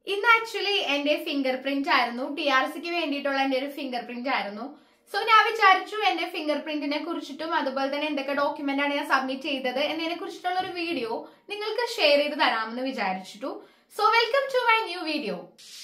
ഇന്ന് ആക്ച്വലി എന്റെ finger print ആയിരുന്നു ടി ആർ സിക്ക് വേണ്ടിയിട്ടുള്ള എന്റെ ഒരു ഫിംഗർ പ്രിന്റ് ആയിരുന്നു സോ ഞാൻ വിചാരിച്ചു എന്റെ ഫിംഗർ പ്രിന്റിനെ കുറിച്ചിട്ടും അതുപോലെ തന്നെ എന്തൊക്കെ ഡോക്യുമെന്റ് ആണ് ഞാൻ സബ്മിറ്റ് ചെയ്തത് എന്നതിനെ കുറിച്ചിട്ടുള്ള ഒരു വീഡിയോ നിങ്ങൾക്ക് ഷെയർ ചെയ്ത് തരാമെന്ന് വിചാരിച്ചിട്ടു so welcome to my new video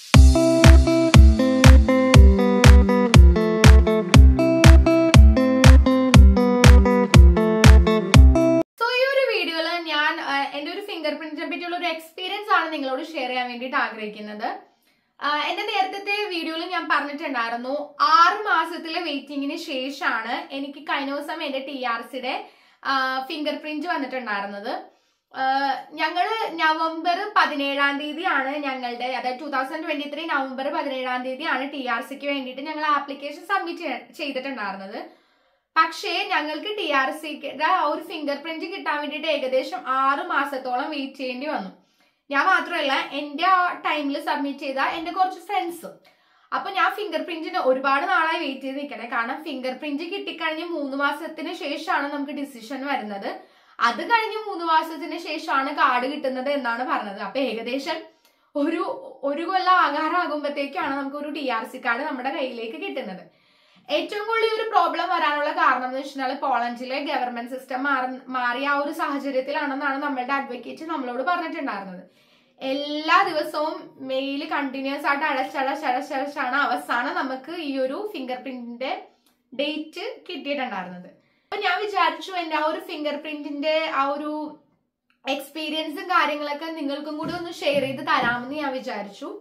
so ഈ ഒരു വീഡിയോയിൽ ഞാൻ ആ, എന്റെ ഒരു ഫിംഗർ പ്രിന്റിനെ പറ്റിയുള്ള ഒരു എക്സ്പീരിയൻസ് ആണ് നിങ്ങളോട് ഷെയർ ചെയ്യാൻ വേണ്ടിയിട്ട് ആഗ്രഹിക്കുന്നത് ആ, എന്റെ നേരത്തെ വീഡിയോയിൽ ഞാൻ പറഞ്ഞിട്ടുണ്ടായിരുന്നു ആറ് മാസത്തിലെ വെയിറ്റിംഗിന് ശേഷമാണ് എനിക്ക് കഴിഞ്ഞ ദിവസം എന്റെ ടി ആർ സിയുടെ ഫിംഗർ പ്രിന്റ് വന്നിട്ടുണ്ടായിരുന്നത് ആ, ഞങ്ങള് നവംബർ പതിനേഴാം തീയതിയാണ് ഞങ്ങളുടെ അതായത് two thousand twenty three November പതിനേഴാം തീയതിയാണ് ടി ആർ സിക്ക് വേണ്ടിയിട്ട് ഞങ്ങൾ ആപ്ലിക്കേഷൻ സബ്മിറ്റ് ചെയ്തിട്ടുണ്ടായിരുന്നത് പക്ഷേ ഞങ്ങൾക്ക് ടി ആർ സിയുടെ ആ ഒരു ഫിംഗർ പ്രിന്റ് കിട്ടാൻ വേണ്ടിയിട്ട് ഏകദേശം ആറ് മാസത്തോളം വെയിറ്റ് ചെയ്യേണ്ടി വന്നു ഞാൻ മാത്രമല്ല എന്റെ ആ ടൈമിൽ സബ്മിറ്റ് ചെയ്ത എന്റെ കുറച്ച് ഫ്രണ്ട്സും അപ്പൊ ഞാൻ ഫിംഗർ പ്രിന്റിന് ഒരുപാട് നാളായി വെയിറ്റ് ചെയ്ത് നിൽക്കണേ കാരണം ഫിംഗർ പ്രിന്റ് കിട്ടിക്കഴിഞ്ഞ് മൂന്ന് മാസത്തിന് ശേഷമാണ് നമുക്ക് ഡിസിഷൻ വരുന്നത് അത് കഴിഞ്ഞ് മൂന്ന് മാസത്തിന് ശേഷമാണ് കാർഡ് കിട്ടുന്നത് എന്നാണ് പറഞ്ഞത് അപ്പൊ ഏകദേശം ഒരു ഒരു കൊല്ലം ആകാറാകുമ്പോഴത്തേക്കാണ് നമുക്ക് ഒരു ടി ആർ സി കാർഡ് നമ്മുടെ കയ്യിലേക്ക് കിട്ടുന്നത് ഏറ്റവും കൂടുതൽ ഒരു പ്രോബ്ലം വരാനുള്ള കാരണം എന്ന് വെച്ചാൽ പോളണ്ടിലെ ഗവൺമെന്റ് സിസ്റ്റം മാറിയ ആ ഒരു സാഹചര്യത്തിലാണെന്നാണ് നമ്മളുടെ അഡ്വക്കേറ്റ് നമ്മളോട് പറഞ്ഞിട്ടുണ്ടായിരുന്നത് എല്ലാ ദിവസവും മെയിൽ കണ്ടിന്യൂസ് ആയിട്ട് അടച്ചടച്ചടച്ചടച്ചാണ് അവസാനം നമുക്ക് ഈ ഒരു ഫിംഗർ പ്രിന്റിന്റെ ഡേറ്റ് കിട്ടിയിട്ടുണ്ടായിരുന്നത് അപ്പൊ ഞാൻ വിചാരിച്ചു എന്റെ ആ ഒരു ഫിംഗർ പ്രിന്റിന്റെ ആ ഒരു എക്സ്പീരിയൻസും കാര്യങ്ങളൊക്കെ നിങ്ങൾക്കും കൂടി ഒന്ന് ഷെയർ ചെയ്ത് തരാമെന്ന് ഞാൻ വിചാരിച്ചു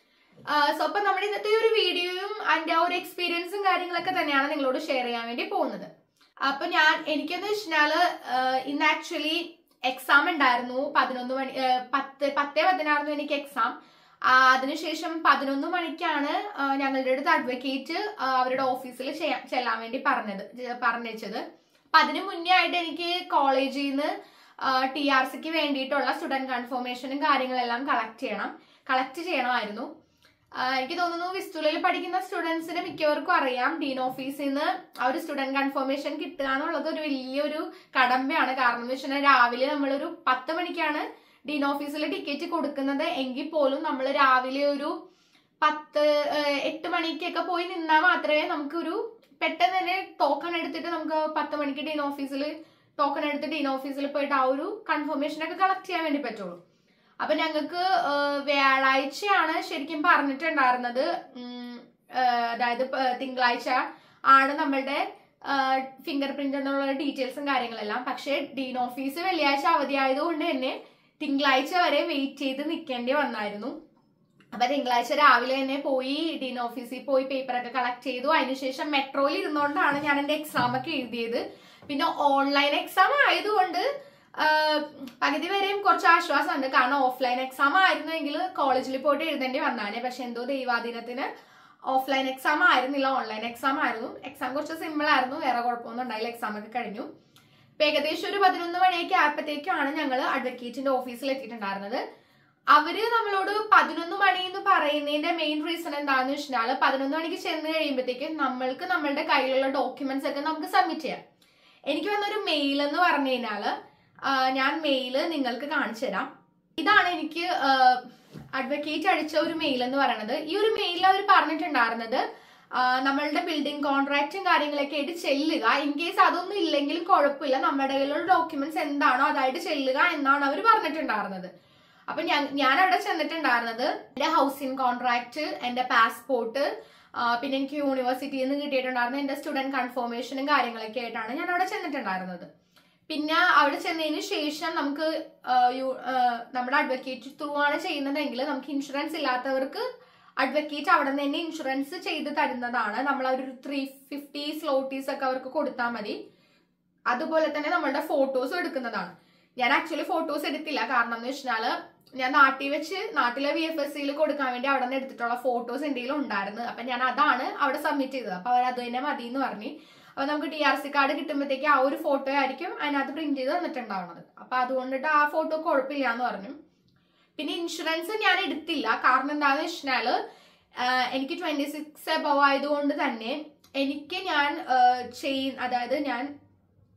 സോ അപ്പൊ നമ്മുടെ ഇന്നത്തെ ഒരു വീഡിയോയും അതിന്റെ ആ ഒരു എക്സ്പീരിയൻസും കാര്യങ്ങളൊക്കെ തന്നെയാണ് നിങ്ങളോട് ഷെയർ ചെയ്യാൻ വേണ്ടി പോകുന്നത് അപ്പൊ ഞാൻ എനിക്കെന്ന് വെച്ചാല് ഇന്ന് ആക്ച്വലി എക്സാം ഉണ്ടായിരുന്നു പതിനൊന്ന് മണി ആ, പത്ത് പത്തേ പതിനായിരുന്നു എനിക്ക് എക്സാം അതിനുശേഷം പതിനൊന്ന് മണിക്കാണ് ആ, ഞങ്ങളുടെ അടുത്ത് അഡ്വക്കേറ്റ് അവരുടെ ഓഫീസിൽ ചെല്ലാൻ വേണ്ടി പറഞ്ഞത് പറഞ്ഞത് അപ്പൊ അതിന് മുന്നേ ആയിട്ട് എനിക്ക് കോളേജിൽ നിന്ന് ടി ആർ സിക്ക് വേണ്ടിയിട്ടുള്ള സ്റ്റുഡന്റ് കൺഫർമേഷനും കാര്യങ്ങളെല്ലാം കളക്ട് ചെയ്യണം കളക്ട് ചെയ്യണമായിരുന്നു ആ, എനിക്ക് തോന്നുന്നു വിസ്തുലയിൽ പഠിക്കുന്ന സ്റ്റുഡൻസിന് മിക്കവർക്കും അറിയാം ഡീൻ ഓഫീസിൽ നിന്ന് ആ ഒരു സ്റ്റുഡന്റ് കൺഫർമേഷൻ കിട്ടുക എന്നുള്ളത് ഒരു വലിയൊരു കടമ്പയാണ് കാരണം എന്ന് വെച്ചാൽ രാവിലെ നമ്മളൊരു പത്ത് മണിക്കാണ് ഡീൻ ഓഫീസിൽ ടിക്കറ്റ് കൊടുക്കുന്നത് എങ്കിൽ പോലും നമ്മൾ രാവിലെ ഒരു പത്ത് ഏഹ്, എട്ട് മണിക്കൊക്കെ പോയി നിന്നാൽ മാത്രമേ നമുക്കൊരു പെട്ടെന്ന് തന്നെ ടോക്കൺ എടുത്തിട്ട് നമുക്ക് പത്ത് മണിക്ക് ഡീൻ ഓഫീസിൽ ടോക്കൺ എടുത്ത് ഡീൻ ഓഫീസിൽ പോയിട്ട് ആ ഒരു കൺഫർമേഷൻ ഒക്കെ കളക്ട് ചെയ്യാൻ വേണ്ടി പറ്റുള്ളൂ അപ്പൊ ഞങ്ങൾക്ക് വ്യാഴാഴ്ചയാണ് ശരിക്കും പറഞ്ഞിട്ടുണ്ടായിരുന്നത് ഉം, ഏഹ്, അതായത് പ- തിങ്കളാഴ്ച ആണ് നമ്മളുടെ ഫിംഗർ പ്രിന്റ് എന്നുള്ള ഡീറ്റെയിൽസും കാര്യങ്ങളെല്ലാം പക്ഷേ ഡീൻ ഓഫീസ് വെള്ളിയാഴ്ച അവധിയായതുകൊണ്ട് തന്നെ തിങ്കളാഴ്ച വരെ വെയിറ്റ് ചെയ്ത് നിൽക്കേണ്ടി വന്നായിരുന്നു അപ്പൊ തിങ്കളാഴ്ച രാവിലെ തന്നെ പോയി ഡീൻ ഓഫീസിൽ പോയി പേപ്പറൊക്കെ കളക്ട് ചെയ്തു അതിനുശേഷം മെട്രോയിൽ ഇരുന്നുകൊണ്ടാണ് ഞാൻ എന്റെ എക്സാം ഒക്കെ എഴുതിയത് പിന്നെ ഓൺലൈൻ എക്സാം ആയതുകൊണ്ട് ആഹ്, പകുതി വരെയും കുറച്ച് ആശ്വാസമുണ്ട് കാരണം ഓഫ്ലൈൻ എക്സാം ആയിരുന്നെങ്കിൽ കോളേജിൽ പോയിട്ട് എഴുതേണ്ടി വന്നാണ് പക്ഷെ എന്തോ ദൈവാധീനത്തിന് ഓഫ്ലൈൻ എക്സാം ആയിരുന്നില്ല ഓൺലൈൻ എക്സാം ആയിരുന്നു എക്സാം കുറച്ച് സിമ്പിൾ ആയിരുന്നു വേറെ കുഴപ്പമൊന്നും ഉണ്ടായില്ല എക്സാം ഒക്കെ കഴിഞ്ഞു ഇപ്പൊ ഏകദേശം ഒരു പതിനൊന്ന് മണിയൊക്കെ ആയപ്പോഴത്തേക്കാണ് ഞങ്ങൾ അഡ്വക്കേറ്റിന്റെ ഓഫീസിൽ എത്തിയിട്ടുണ്ടായിരുന്നത് അവര് നമ്മളോട് പതിനൊന്ന് മണി എന്ന് പറയുന്നതിന്റെ മെയിൻ റീസൺ എന്താണെന്ന് വെച്ചാൽ പതിനൊന്ന് മണിക്ക് ചെന്ന് കഴിയുമ്പോഴത്തേക്കും നമ്മൾക്ക് നമ്മളുടെ കയ്യിലുള്ള ഡോക്യുമെന്റ്സ് ഒക്കെ നമുക്ക് സബ്മിറ്റ് ചെയ്യാം എനിക്ക് വന്നൊരു മെയിൽ എന്ന് പറഞ്ഞു കഴിഞ്ഞാല് ആ, ഞാൻ മെയില് നിങ്ങൾക്ക് കാണിച്ചു തരാം ഇതാണ് എനിക്ക് അഡ്വക്കേറ്റ് അടിച്ച ഒരു മെയിൽ എന്ന് പറയുന്നത് ഈ ഒരു മെയിലിൽ അവർ പറഞ്ഞിട്ടുണ്ടായിരുന്നത് ആ, നമ്മളുടെ ബിൽഡിംഗ് കോൺട്രാക്റ്റും കാര്യങ്ങളൊക്കെ ആയിട്ട് ചെല്ലുക ഇൻ കേസ് അതൊന്നും ഇല്ലെങ്കിലും കുഴപ്പമില്ല നമ്മുടെ കയ്യിലുള്ള ഡോക്യുമെന്റ്സ് എന്താണോ അതായിട്ട് ചെല്ലുക എന്നാണ് അവർ പറഞ്ഞിട്ടുണ്ടായിരുന്നത് അപ്പൊ ഞാൻ ഞാൻ അവിടെ ചെന്നിട്ടുണ്ടായിരുന്നത് എന്റെ ഹൗസിംഗ് കോൺട്രാക്ട് എന്റെ പാസ്പോർട്ട് പിന്നെ എനിക്ക് യൂണിവേഴ്സിറ്റിയിൽ നിന്ന് കിട്ടിയിട്ടുണ്ടായിരുന്ന എന്റെ സ്റ്റുഡന്റ് കൺഫർമേഷനും കാര്യങ്ങളൊക്കെ ആയിട്ടാണ് ഞാൻ അവിടെ ചെന്നിട്ടുണ്ടായിരുന്നത് പിന്നെ അവിടെ ചെന്നതിന് ശേഷം നമുക്ക് ആ, യു- ആ, നമ്മുടെ അഡ്വക്കേറ്റ് ത്രൂ ആണ് ചെയ്യുന്നതെങ്കിൽ നമുക്ക് ഇൻഷുറൻസ് ഇല്ലാത്തവർക്ക് അഡ്വക്കേറ്റ് അവിടെ നിന്ന് തന്നെ ഇൻഷുറൻസ് ചെയ്ത് തരുന്നതാണ് നമ്മൾ ഒരു ത്രീ ഫിഫ്റ്റി സ്ലോട്ടീസ് ഒക്കെ അവർക്ക് കൊടുത്താൽ മതി അതുപോലെ തന്നെ നമ്മളുടെ ഫോട്ടോസ് എടുക്കുന്നതാണ് ഞാൻ ആക്ച്വലി ഫോട്ടോസ് എടുത്തില്ല കാരണം എന്ന് വെച്ചാല് ഞാൻ നാട്ടിൽ വെച്ച് നാട്ടിലെ വി എഫ് എസ് സിയിൽ കൊടുക്കാൻ വേണ്ടി അവിടെ നിന്ന് എടുത്തിട്ടുള്ള ഫോട്ടോസ് എന്തെങ്കിലും ഉണ്ടായിരുന്നു അപ്പൊ ഞാൻ അതാണ് അവിടെ സബ്മിറ്റ് ചെയ്തത് അപ്പൊ അവർ അത് തന്നെ മതി എന്ന് പറഞ്ഞു അപ്പൊ നമുക്ക് ടി ആർ സി കാർഡ് കിട്ടുമ്പോഴത്തേക്ക് ആ ഒരു ഫോട്ടോ ആയിരിക്കും അതിനകത്ത് പ്രിന്റ് ചെയ്ത് തന്നിട്ടുണ്ടാവുന്നത് അപ്പൊ അതുകൊണ്ടിട്ട് ആ ഫോട്ടോ കുഴപ്പമില്ല എന്ന് പറഞ്ഞു പിന്നെ ഇൻഷുറൻസ് ഞാൻ എടുത്തില്ല കാരണം എന്താന്ന് വെച്ചാല് ആഹ് എനിക്ക് ട്വന്റി സിക്സ് എബവ് ആയതുകൊണ്ട് തന്നെ എനിക്ക് ഞാൻ ചെയ്യുന്ന അതായത് ഞാൻ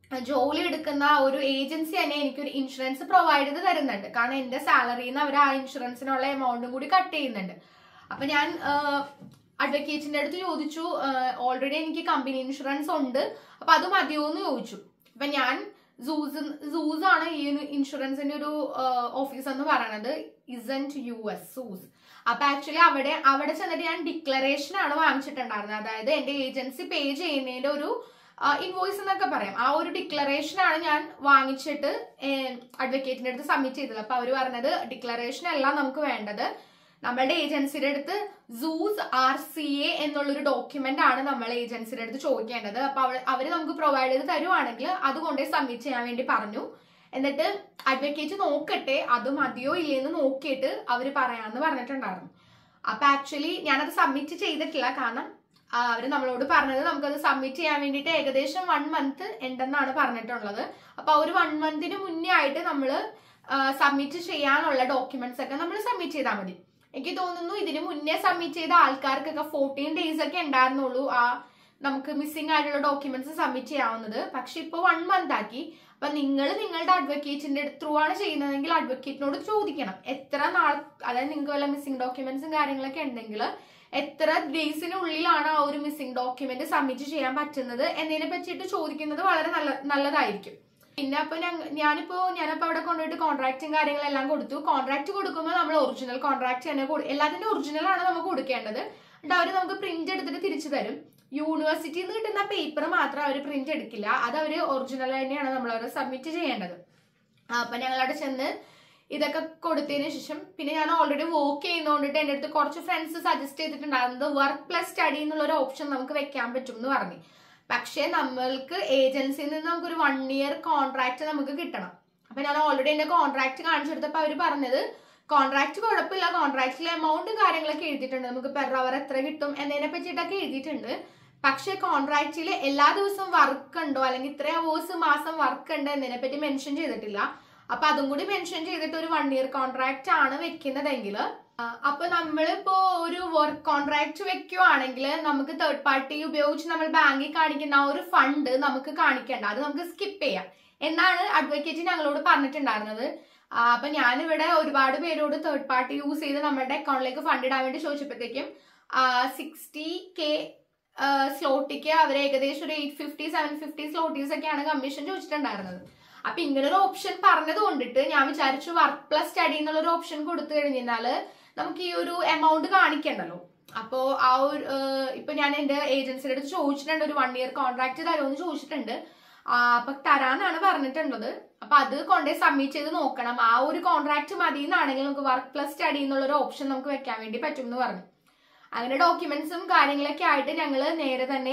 ജോലി എടുക്കുന്ന ഒരു ഏജൻസി തന്നെ എനിക്കൊരു ഇൻഷുറൻസ് പ്രൊവൈഡ് ചെയ്ത് തരുന്നുണ്ട് കാരണം എന്റെ സാലറിയിൽ നിന്ന് അവർ ആ ഇൻഷുറൻസിനുള്ള എമൗണ്ടും കൂടി കട്ട് ചെയ്യുന്നുണ്ട് അപ്പൊ ഞാൻ അഡ്വക്കേറ്റിന്റെ അടുത്ത് ചോദിച്ചു ഓൾറെഡി എനിക്ക് കമ്പനി ഇൻഷുറൻസ് ഉണ്ട് അപ്പൊ അത് മതിയോ എന്ന് ചോദിച്ചു അപ്പൊ ഞാൻ സൂസ് സൂസ് ആണ് ഈ ഒരു ഇൻഷുറൻസിന്റെ ഒരു ഓഫീസ് എന്ന് പറയണത് ഇസന്റ് യു എസ് സൂസ് അപ്പൊ ആക്ച്വലി അവിടെ അവിടെ ചെന്നിട്ട് ഞാൻ ഡിക്ലറേഷൻ ആണ് വാങ്ങിച്ചിട്ടുണ്ടായിരുന്നത് അതായത് എന്റെ ഏജൻസി പേ ചെയ്യുന്നതിന്റെ ഒരു ഇൻവോയ്സ് എന്നൊക്കെ പറയാം ആ ഒരു ഡിക്ലറേഷൻ ആണ് ഞാൻ വാങ്ങിച്ചിട്ട് അഡ്വക്കേറ്റിന്റെ അടുത്ത് സബ്മിറ്റ് ചെയ്തത് അപ്പൊ അവര് പറഞ്ഞത് ഡിക്ലറേഷൻ അല്ല നമുക്ക് വേണ്ടത് നമ്മളുടെ ഏജൻസിയുടെ അടുത്ത് സൂസ് ആർ സി എ എന്നുള്ളൊരു ഡോക്യുമെന്റ് ആണ് നമ്മൾ ഏജൻസിയുടെ അടുത്ത് ചോദിക്കേണ്ടത് അപ്പൊ അവ- അവര് നമുക്ക് പ്രൊവൈഡ് ചെയ്ത് തരുവാണെങ്കിൽ അത് കൊണ്ടേ സബ്മിറ്റ് ചെയ്യാൻ വേണ്ടി പറഞ്ഞു എന്നിട്ട് അഡ്വക്കേറ്റ് നോക്കട്ടെ അത് മതിയോ ഇല്ലേന്ന് നോക്കിയിട്ട് അവര് പറയാന്ന് പറഞ്ഞിട്ടുണ്ടായിരുന്നു അപ്പൊ ആക്ച്വലി ഞാനത് സബ്മിറ്റ് ചെയ്തിട്ടില്ല കാരണം ആ, അവര് നമ്മളോട് പറഞ്ഞത് നമുക്കത് സബ്മിറ്റ് ചെയ്യാൻ വേണ്ടിയിട്ട് ഏകദേശം വൺ മന്ത് ഉണ്ടെന്നാണ് പറഞ്ഞിട്ടുള്ളത് അപ്പൊ ആ ഒരു വൺ മന്തിന് മുന്നേ ആയിട്ട് നമ്മൾ സബ്മിറ്റ് ചെയ്യാനുള്ള ഡോക്യുമെന്റ്സ് ഒക്കെ നമ്മൾ സബ്മിറ്റ് ചെയ്താൽ മതി എനിക്ക് തോന്നുന്നു ഇതിന് മുന്നേ സബ്മിറ്റ് ചെയ്ത ആൾക്കാർക്കൊക്കെ ഫോർട്ടീൻ ഡേയ്സ് ഒക്കെ ഉണ്ടായിരുന്നുള്ളൂ ആ നമുക്ക് മിസ്സിംഗ് ആയിട്ടുള്ള ഡോക്യുമെന്റ്സ് സബ്മിറ്റ് ചെയ്യാവുന്നത് പക്ഷെ ഇപ്പോൾ വൺ മന്ത് ആക്കി അപ്പൊ നിങ്ങൾ നിങ്ങളുടെ അഡ്വക്കേറ്റിന്റെ ത്രൂ ആണ് ചെയ്യുന്നതെങ്കിൽ അഡ്വക്കേറ്റിനോട് ചോദിക്കണം എത്ര നാൾ അതായത് നിങ്ങൾക്ക് വല്ല മിസ്സിംഗ് ഡോക്യുമെന്റ്സും കാര്യങ്ങളൊക്കെ ഉണ്ടെങ്കിൽ എത്ര ഡേയ്സിനുള്ളിലാണ് ആ ഒരു മിസ്സിംഗ് ഡോക്യുമെന്റ് സബ്മിറ്റ് ചെയ്യാൻ പറ്റുന്നത് എന്നതിനെ പറ്റിയിട്ട് ചോദിക്കുന്നത് വളരെ നല്ല നല്ലതായിരിക്കും പിന്നെ അപ്പൊ ഞങ്ങ- ഞാനിപ്പോ ഞാനപ്പോ അവിടെ കൊണ്ടുപോയിട്ട് കോൺട്രാക്റ്റും കാര്യങ്ങളെല്ലാം കൊടുത്തു കോൺട്രാക്ട് കൊടുക്കുമ്പോൾ നമ്മൾ ഒറിജിനൽ കോൺട്രാക്ട് തന്നെ കൊടു- എല്ലാത്തിന്റെ ഒറിജിനൽ ആണ് നമുക്ക് കൊടുക്കേണ്ടത് എന്നിട്ട് അവർ നമുക്ക് പ്രിന്റ് എടുത്തിട്ട് തിരിച്ചു തരും യൂണിവേഴ്സിറ്റിയിൽ നിന്ന് കിട്ടുന്ന പേപ്പർ മാത്രം അവർ പ്രിന്റ് എടുക്കില്ല അത് അവർ ഒറിജിനൽ തന്നെയാണ് നമ്മൾ അവർ സബ്മിറ്റ് ചെയ്യേണ്ടത് ആ, അപ്പൊ ഞങ്ങൾ അവിടെ ചെന്ന് ഇതൊക്കെ കൊടുത്തതിന് ശേഷം പിന്നെ ഞാൻ ഓൾറെഡി വർക്ക് ചെയ്യുന്നതുകൊണ്ടിട്ട് എൻ്റെ അടുത്ത് കുറച്ച് ഫ്രണ്ട്സ് സജസ്റ്റ് ചെയ്തിട്ടുണ്ടായിരുന്നത് വർക്ക് പ്ലസ് സ്റ്റഡി എന്നുള്ള ഒരു ഓപ്ഷൻ നമുക്ക് വെക്കാൻ പറ്റും എന്ന് പറഞ്ഞു പക്ഷേ നമ്മൾക്ക് ഏജൻസിയിൽ നിന്ന് നമുക്കൊരു വൺ ഇയർ കോൺട്രാക്ട് നമുക്ക് കിട്ടണം അപ്പൊ ഞാൻ ഓൾറെഡി എന്റെ കോൺട്രാക്ട് കാണിച്ചു കൊടുത്തപ്പോൾ അവർ പറഞ്ഞത് കോൺട്രാക്ട് കുഴപ്പമില്ല കോൺട്രാക്റ്റിലെ എമൗണ്ട് കാര്യങ്ങളൊക്കെ എഴുതിയിട്ടുണ്ട് നമുക്ക് പെർ അവർ എത്ര കിട്ടും എന്നതിനെ പറ്റിയിട്ടൊക്കെ എഴുതിയിട്ടുണ്ട് പക്ഷേ കോൺട്രാക്റ്റിൽ എല്ലാ ദിവസവും വർക്ക് ഉണ്ടോ അല്ലെങ്കിൽ ഇത്ര അവേഴ്സ് മാസം വർക്ക് ഉണ്ട് എന്നതിനെ പറ്റി മെൻഷൻ ചെയ്തിട്ടില്ല അപ്പൊ അതും കൂടി മെൻഷൻ ചെയ്തിട്ട് ഒരു വൺ ഇയർ കോൺട്രാക്ട് ആണ് വെക്കുന്നതെങ്കിൽ അപ്പൊ നമ്മളിപ്പോ ഒരു വർക്ക് കോൺട്രാക്ട് വെക്കുവാണെങ്കിൽ നമുക്ക് തേർഡ് പാർട്ടി ഉപയോഗിച്ച് നമ്മൾ ബാങ്കിൽ കാണിക്കുന്ന ആ ഒരു ഫണ്ട് നമുക്ക് കാണിക്കേണ്ട അത് നമുക്ക് സ്കിപ്പ് ചെയ്യാം എന്നാണ് അഡ്വക്കേറ്റ് ഞങ്ങളോട് പറഞ്ഞിട്ടുണ്ടായിരുന്നത് ആ, അപ്പൊ ഞാനിവിടെ ഒരുപാട് പേരോട് തേർഡ് പാർട്ടി യൂസ് ചെയ്ത് നമ്മുടെ അക്കൗണ്ടിലേക്ക് ഫണ്ട് ഇടാൻ വേണ്ടി ചോദിച്ചപ്പോഴത്തേക്കും സിക്സ്റ്റി കെ സ്ലോട്ടിക്ക് അവർ ഏകദേശം ഒരു eight fifty seven fifty zlotys ഒക്കെയാണ് കമ്മീഷൻ ചോദിച്ചിട്ടുണ്ടായിരുന്നത് അപ്പൊ ഇങ്ങനെ ഒരു ഓപ്ഷൻ പറഞ്ഞത് കൊണ്ടിട്ട് ഞാൻ വിചാരിച്ചു വർക്ക് പ്ലസ് സ്റ്റഡി എന്നുള്ള ഒരു ഓപ്ഷൻ കൊടുത്തു കഴിഞ്ഞാല് നമുക്ക് ഈ ഒരു എമൗണ്ട് കാണിക്കണ്ടല്ലോ അപ്പോ ആ ഒരു ഏഹ്, ഇപ്പൊ ഞാൻ എന്റെ ഏജൻസിയുടെ അടുത്ത് ചോദിച്ചിട്ടുണ്ട് ഒരു വൺ ഇയർ കോൺട്രാക്ട് തരുമെന്ന് ചോദിച്ചിട്ടുണ്ട് ആ, അപ്പൊ തരാന്നാണ് പറഞ്ഞിട്ടുള്ളത് അപ്പൊ അത് കൊണ്ടേ സബ്മിറ്റ് ചെയ്ത് നോക്കണം ആ ഒരു കോൺട്രാക്ട് മതി എന്നാണെങ്കിൽ നമുക്ക് വർക്ക് പ്ലസ് സ്റ്റഡി എന്നുള്ള ഒരു ഓപ്ഷൻ നമുക്ക് വെക്കാൻ വേണ്ടി പറ്റും എന്ന് പറഞ്ഞു അങ്ങനെ ഡോക്യുമെന്റ്സും കാര്യങ്ങളൊക്കെ ആയിട്ട് ഞങ്ങൾ നേരെ തന്നെ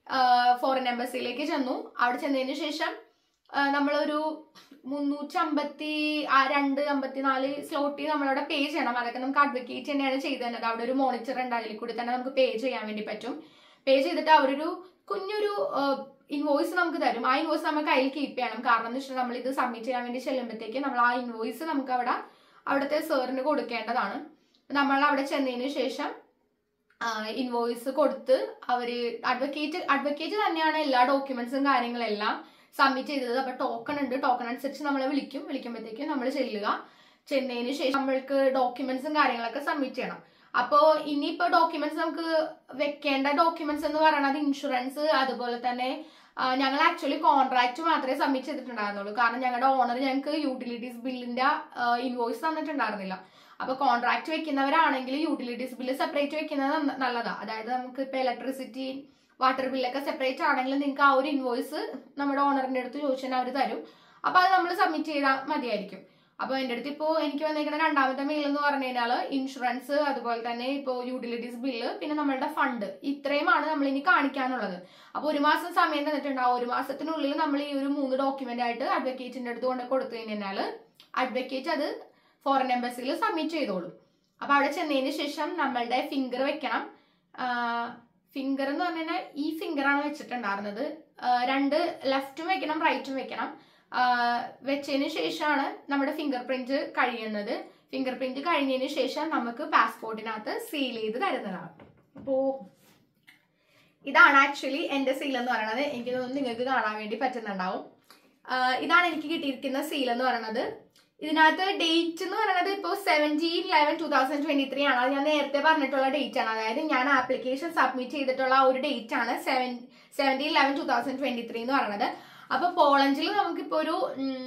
ഫോറിൻ എംബസിയിലേക്ക് ചെന്നു അവിടെ ചെന്നതിന് ശേഷം ആ, നമ്മളൊരു മുന്നൂറ്റി അമ്പത്തി ആ രണ്ട് അമ്പത്തിനാല് സ്ലോട്ടി നമ്മളവിടെ പേ ചെയ്യണം അതൊക്കെ നമുക്ക് അഡ്വക്കേറ്റ് തന്നെയാണ് ചെയ്തു തന്നത് അവിടെ ഒരു മോണിറ്റർ ഉണ്ട് അതിൽ കൂടി തന്നെ നമുക്ക് പേ ചെയ്യാൻ വേണ്ടി പറ്റും പേ ചെയ്തിട്ട് അവരൊരു കുഞ്ഞൊരു ഇൻവോയ്സ് നമുക്ക് തരും ആ ഇൻവോയ്സ് നമ്മൾ കയ്യിൽ കീപ്പ് ചെയ്യണം കാരണം എന്ന് വെച്ചാൽ നമ്മൾ ഇത് സബ്മിറ്റ് ചെയ്യാൻ വേണ്ടി ചെല്ലുമ്പോഴത്തേക്ക് നമ്മൾ ആ ഇൻവോയ്സ് നമുക്ക് അവിടെ അവിടുത്തെ സാറിന് കൊടുക്കേണ്ടതാണ് നമ്മൾ അവിടെ ചെന്നതിന് ശേഷം ഇൻവോയ്സ് കൊടുത്ത് അവര് അഡ്വക്കേറ്റ് അഡ്വക്കേറ്റ് തന്നെയാണ് എല്ലാ ഡോക്യുമെന്റ്സും കാര്യങ്ങളെല്ലാം സബ്മിറ്റ് ചെയ്തത് അപ്പൊ ടോക്കൺ ഉണ്ട് ടോക്കൺ അനുസരിച്ച് നമ്മളെ വിളിക്കും വിളിക്കുമ്പോഴത്തേക്കും നമ്മൾ ചെല്ലുക ചെന്നതിന് ശേഷം നമ്മൾക്ക് ഡോക്യുമെന്റ്സും കാര്യങ്ങളൊക്കെ സബ്മിറ്റ് ചെയ്യണം അപ്പോ ഇനിയിപ്പോ ഡോക്യുമെന്റ്സ് നമുക്ക് വെക്കേണ്ട ഡോക്യുമെന്റ്സ് എന്ന് പറയുന്നത് ഇൻഷുറൻസ് അതുപോലെ തന്നെ ആ, ഞങ്ങൾ ആക്ച്വലി കോൺട്രാക്ട് മാത്രമേ സബ്മിറ്റ് ചെയ്തിട്ടുണ്ടായിരുന്നുള്ളൂ കാരണം ഞങ്ങളുടെ ഓണർ ഞങ്ങൾക്ക് യൂട്ടിലിറ്റീസ് ബില്ലിന്റെ ഇൻവോയ്സ് തന്നിട്ടുണ്ടായിരുന്നില്ല അപ്പൊ കോൺട്രാക്ട് വെക്കുന്നവരാണെങ്കിൽ യൂട്ടിലിറ്റീസ് ബില്ല് സെപ്പറേറ്റ് വെക്കുന്നത് നന്ന- നല്ലതാ അതായത് നമുക്ക് ഇപ്പൊ ഇലക്ട്രിസിറ്റി വാട്ടർ ബില്ലൊക്കെ സെപ്പറേറ്റ് ആണെങ്കിൽ നിങ്ങൾക്ക് ആ ഒരു ഇൻവോയ്സ് നമ്മുടെ ഓണറിന്റെ അടുത്ത് ചോദിച്ചാൽ അവർ തരും അപ്പൊ അത് നമ്മൾ സബ്മിറ്റ് ചെയ്താൽ മതിയായിരിക്കും അപ്പൊ എന്റെ അടുത്ത് ഇപ്പോ എനിക്ക് വന്നിരിക്കുന്ന രണ്ടാമത്തെ മെയിൽ എന്ന് പറഞ്ഞു കഴിഞ്ഞാല് ഇൻഷുറൻസ് അതുപോലെ തന്നെ ഇപ്പോ യൂട്ടിലിറ്റീസ് ബില്ല് പിന്നെ നമ്മളുടെ ഫണ്ട് ഇത്രയുമാണ് നമ്മൾ ഇനി കാണിക്കാനുള്ളത് അപ്പൊ ഒരു മാസം സമയം തന്നിട്ടുണ്ട് ആ ഒരു മാസത്തിനുള്ളിൽ നമ്മൾ ഈ ഒരു മൂന്ന് ഡോക്യുമെന്റ് ആയിട്ട് അഡ്വക്കേറ്റിന്റെ അടുത്ത് കൊണ്ട് കൊടുത്തു കഴിഞ്ഞാല് അഡ്വക്കേറ്റ് അത് ഫോറിൻ എംബസിയിൽ സബ്മിറ്റ് ചെയ്തോളും അപ്പൊ അവിടെ ചെന്നതിന് ശേഷം നമ്മളുടെ ഫിംഗർ വെക്കണം ഫിംഗർ എന്ന് പറഞ്ഞു കഴിഞ്ഞാൽ ഈ ഫിംഗർ ആണ് വെച്ചിട്ടുണ്ടായിരുന്നത് ആ, രണ്ട് ലെഫ്റ്റും വെക്കണം റൈറ്റും വെക്കണം ആ, വെച്ചതിന് ശേഷമാണ് നമ്മുടെ ഫിംഗർ പ്രിന്റ് കഴിയുന്നത് ഫിംഗർ പ്രിന്റ് കഴിഞ്ഞതിന് ശേഷം നമുക്ക് പാസ്പോർട്ടിനകത്ത് സീൽ ചെയ്ത് തരുന്നതാണ് അപ്പോ ഇതാണ് ആക്ച്വലി എന്റെ സീൽ എന്ന് പറയുന്നത് എനിക്ക് തോന്നുന്നു നിങ്ങൾക്ക് കാണാൻ വേണ്ടി പറ്റുന്നുണ്ടാവും ഇതാണ് എനിക്ക് കിട്ടിയിരിക്കുന്ന സീൽ എന്ന് പറയുന്നത് ഇതിനകത്ത് ഡേറ്റ് എന്ന് പറയുന്നത് ഇപ്പോൾ seventeen eleven two thousand twenty three ആണ് അത് ഞാൻ നേരത്തെ പറഞ്ഞിട്ടുള്ള ഡേറ്റ് ആണ് അതായത് ഞാൻ ആപ്ലിക്കേഷൻ സബ്മിറ്റ് ചെയ്തിട്ടുള്ള ആ ഒരു ഡേറ്റ് ആണ് seven seventeen eleven two thousand twenty three എന്ന് പറയുന്നത് അപ്പൊ പോളണ്ടിൽ നമുക്കിപ്പോ ഒരു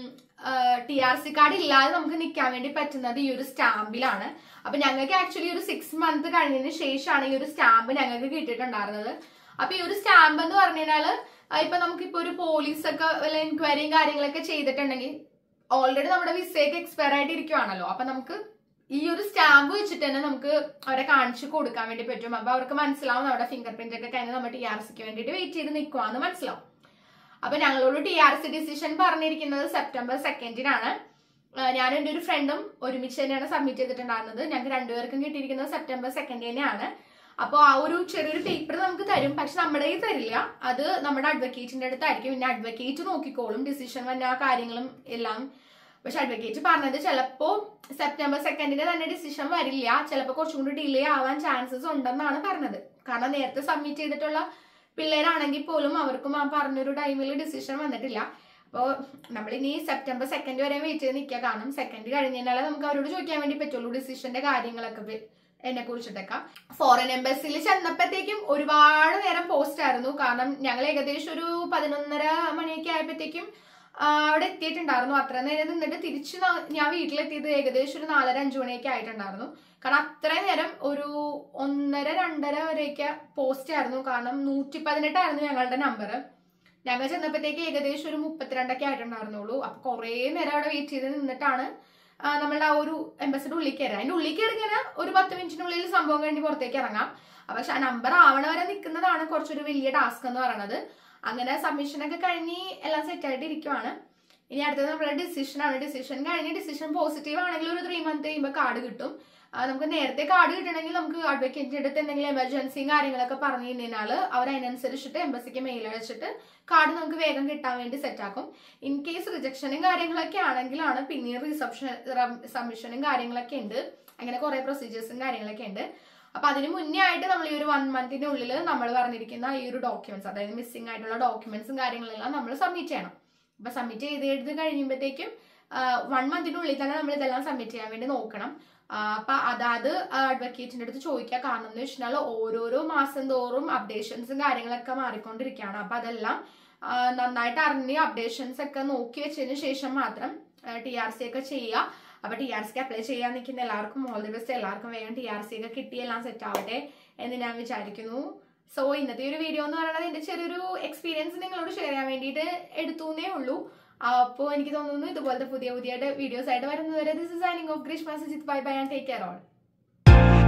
ടി ആർ സി കാർഡ് ഇല്ലാതെ നമുക്ക് നിൽക്കാൻ വേണ്ടി പറ്റുന്നത് ഈ ഒരു സ്റ്റാമ്പിലാണ് അപ്പൊ ഞങ്ങൾക്ക് ആക്ച്വലി ഒരു സിക്സ് മന്ത് കഴിഞ്ഞതിന് ശേഷമാണ് ഈ ഒരു സ്റ്റാമ്പ് ഞങ്ങൾക്ക് കിട്ടിയിട്ടുണ്ടായിരുന്നത് അപ്പൊ ഈ ഒരു സ്റ്റാമ്പ് എന്ന് പറഞ്ഞു കഴിഞ്ഞാല് ആ, ഇപ്പൊ നമുക്കിപ്പോ ഒരു പോലീസൊക്കെ വല്ല എൻക്വയറിയും കാര്യങ്ങളൊക്കെ ചെയ്തിട്ടുണ്ടെങ്കിൽ ഓൾറെഡി നമ്മുടെ വിസയൊക്കെ എക്സ്പയർ ആയിട്ട് ഇരിക്കുവാണല്ലോ അപ്പൊ നമുക്ക് ഈ ഒരു സ്റ്റാമ്പ് വെച്ചിട്ട് തന്നെ നമുക്ക് അവരെ കാണിച്ചു കൊടുക്കാൻ വേണ്ടി പറ്റും അപ്പൊ അവർക്ക് മനസ്സിലാവും നമ്മുടെ ഫിംഗർ പ്രിന്റ് ഒക്കെ കഴിഞ്ഞ് നമ്മൾ ടി ആർ സിക്ക് വേണ്ടിയിട്ട് വെയിറ്റ് ചെയ്ത് നിൽക്കുവാന്ന് മനസ്സിലാവും അപ്പൊ ഞങ്ങളോട് ടി ആർ സി ഡിസിഷൻ പറഞ്ഞിരിക്കുന്നത് സെപ്റ്റംബർ സെക്കൻഡിനാണ് ഞാൻ എൻ്റെ ഒരു ഫ്രണ്ടും ഒരുമിച്ച് തന്നെയാണ് സബ്മിറ്റ് ചെയ്തിട്ടുണ്ടായിരുന്നത് ഞങ്ങൾക്ക് രണ്ടുപേർക്കും കിട്ടിയിരിക്കുന്നത് സെപ്റ്റംബർ സെക്കൻഡ് തന്നെയാണ് അപ്പോൾ ആ ഒരു ചെറിയൊരു പേപ്പർ നമുക്ക് തരും പക്ഷെ നമ്മുടെ കയ്യിൽ തരില്ല അത് നമ്മുടെ അഡ്വക്കേറ്റിന്റെ അടുത്തായിരിക്കും പിന്നെ അഡ്വക്കേറ്റ് നോക്കിക്കോളും ഡിസിഷൻ വന്ന ആ കാര്യങ്ങളും എല്ലാം പക്ഷെ അഡ്വക്കേറ്റ് പറഞ്ഞത് ചിലപ്പോ സെപ്റ്റംബർ സെക്കൻഡിന് തന്നെ ഡിസിഷൻ വരില്ല ചിലപ്പോൾ കുറച്ചും കൂടി ഡിലേ ആവാൻ ചാൻസസ് ഉണ്ടെന്നാണ് പറഞ്ഞത് കാരണം നേരത്തെ സബ്മിറ്റ് ചെയ്തിട്ടുള്ള പിള്ളേരാണെങ്കിൽ പോലും അവർക്കും ആ പറഞ്ഞൊരു ടൈമിൽ ഡിസിഷൻ വന്നിട്ടില്ല അപ്പോൾ നമ്മളിനി സെപ്റ്റംബർ സെക്കൻഡ് വരെ വെയിറ്റ് ചെയ്ത് നിൽക്കുക കാരണം സെക്കൻഡ് കഴിഞ്ഞാലേ നമുക്ക് അവരോട് ചോദിക്കാൻ വേണ്ടി പറ്റുള്ളൂ ഡിസിഷന്റെ കാര്യങ്ങളൊക്കെ വെ- എന്നെ കുറിച്ചിട്ടൊക്കെ ഫോറിൻ എംബസിയിൽ ചെന്നപ്പോഴത്തേക്കും ഒരുപാട് നേരം പോസ്റ്റ് ആയിരുന്നു കാരണം ഞങ്ങൾ ഏകദേശം ഒരു പതിനൊന്നര മണിയൊക്കെ ആയപ്പോഴത്തേക്കും ആ, അവിടെ എത്തിയിട്ടുണ്ടായിരുന്നു അത്ര നേരം നിന്നിട്ട് തിരിച്ച് ന- ഞാൻ വീട്ടിലെത്തിയത് ഏകദേശം ഒരു നാലര അഞ്ചു മണിയൊക്കെ ആയിട്ടുണ്ടായിരുന്നു കാരണം അത്രയും നേരം ഒരു ഒന്നര രണ്ടര വരെയൊക്കെ പോസ്റ്റ് ആയിരുന്നു കാരണം നൂറ്റി പതിനെട്ടായിരുന്നു ഞങ്ങളുടെ നമ്പർ ഞങ്ങൾ ചെന്നപ്പോഴത്തേക്ക് ഏകദേശം ഒരു മുപ്പത്തിരണ്ടൊക്കെ ആയിട്ടുണ്ടായിരുന്നുള്ളൂ അപ്പൊ കുറേ നേരം അവിടെ വെയിറ്റ് ചെയ്ത് നിന്നിട്ടാണ് ആ, നമ്മളുടെ ആ ഒരു എംബസിയുടെ ഉള്ളിൽ കയറുക അതിന്റെ ഉള്ളിൽ കയറി ഇങ്ങനെ ഒരു പത്ത് മിനിറ്റിനുള്ളിൽ സംഭവം കഴിഞ്ഞ് പുറത്തേക്ക് ഇറങ്ങാം അപ്പൊ പക്ഷെ ആ നമ്പർ ആവണ വരെ നിൽക്കുന്നതാണ് കുറച്ചൊരു വലിയ ടാസ്ക് എന്ന് പറയുന്നത് അങ്ങനെ സബ്മിഷൻ ഒക്കെ കഴിഞ്ഞ് എല്ലാം സെറ്റ് ആയിട്ട് ഇരിക്കുവാണ് ഇനി അടുത്തത് നമ്മുടെ ഡിസിഷൻ ആണ് ഡിസിഷൻ കഴിഞ്ഞ് ഡിസിഷൻ പോസിറ്റീവ് ആണെങ്കിൽ ഒരു ത്രീ മന്ത് കഴിയുമ്പോൾ കാർഡ് കിട്ടും ആ, നമുക്ക് നേരത്തെ കാർഡ് കിട്ടണമെങ്കിൽ നമുക്ക് അഡ്വക്കേറ്റിന്റെ അടുത്ത് എന്തെങ്കിലും എമർജൻസിയും കാര്യങ്ങളൊക്കെ പറഞ്ഞു കഴിഞ്ഞാൽ അവർ അതിനനുസരിച്ചിട്ട് എംബസിക്ക് മെയിൽ അയച്ചിട്ട് കാർഡ് നമുക്ക് വേഗം കിട്ടാൻ വേണ്ടി സെറ്റ് ആക്കും ഇൻ കേസ് റിജക്ഷനും കാര്യങ്ങളൊക്കെ ആണെങ്കിലാണ് പിന്നീട് റിസപ്ഷൻ സബ്മിഷനും കാര്യങ്ങളൊക്കെ ഉണ്ട് അങ്ങനെ കുറെ പ്രൊസീജിയേഴ്സും കാര്യങ്ങളൊക്കെ ഉണ്ട് അപ്പൊ അതിന് മുന്നേ ആയിട്ട് നമ്മൾ ഈ ഒരു വൺ മന്തിന്റെ ഉള്ളിൽ നമ്മൾ പറഞ്ഞിരിക്കുന്ന ഈ ഒരു ഡോക്യുമെന്റ്സ് അതായത് മിസ്സിംഗ് ആയിട്ടുള്ള ഡോക്യുമെന്റ്സും കാര്യങ്ങളെല്ലാം നമ്മൾ സബ്മിറ്റ് ചെയ്യണം അപ്പൊ സബ്മിറ്റ് ചെയ്ത് എഴുതി കഴിയുമ്പോഴത്തേക്കും വൺ മന്തിനുള്ളിൽ തന്നെ നമ്മൾ ഇതെല്ലാം സബ്മിറ്റ് ചെയ്യാൻ വേണ്ടി നോക്കണം ആ, അപ്പൊ അതാത് അഡ്വക്കേറ്റിന്റെ അടുത്ത് ചോദിക്കുക കാരണം എന്ന് വെച്ചാൽ ഓരോരോ മാസം തോറും അപ്ഡേഷൻസും കാര്യങ്ങളൊക്കെ മാറിക്കൊണ്ടിരിക്കുകയാണ് അപ്പൊ അതെല്ലാം ആ, നന്നായിട്ട് അറിഞ്ഞ് അപ്ഡേഷൻസ് ഒക്കെ നോക്കി വെച്ചതിന് ശേഷം മാത്രം ടി ആർ സി ഒക്കെ ചെയ്യുക അപ്പൊ ടി ആർ സിക്ക് അപ്ലൈ ചെയ്യാൻ നിൽക്കുന്ന എല്ലാവർക്കും ഓൾ ദി ബെസ്റ്റ് എല്ലാവർക്കും വേഗം ടി ആർ സി ഒക്കെ കിട്ടി എല്ലാം സെറ്റ് ആവട്ടെ എന്ന് ഞാൻ വിചാരിക്കുന്നു സോ ഇന്നത്തെ ഒരു വീഡിയോ എന്ന് പറയുന്നത് എന്റെ ചെറിയൊരു എക്സ്പീരിയൻസ് നിങ്ങളോട് ഷെയർ ചെയ്യാൻ വേണ്ടിയിട്ട് എടുത്തുന്നേ ഉള്ളൂ അപ്പോൾ എനിക്ക് തോന്നുന്നു ഇതുപോലത്തെ പുതിയ പുതിയ വീഡിയോസ് ആയിട്ട് വരുന്നതുവരെ this is signing off Greeshma Sujith bye bye and take care all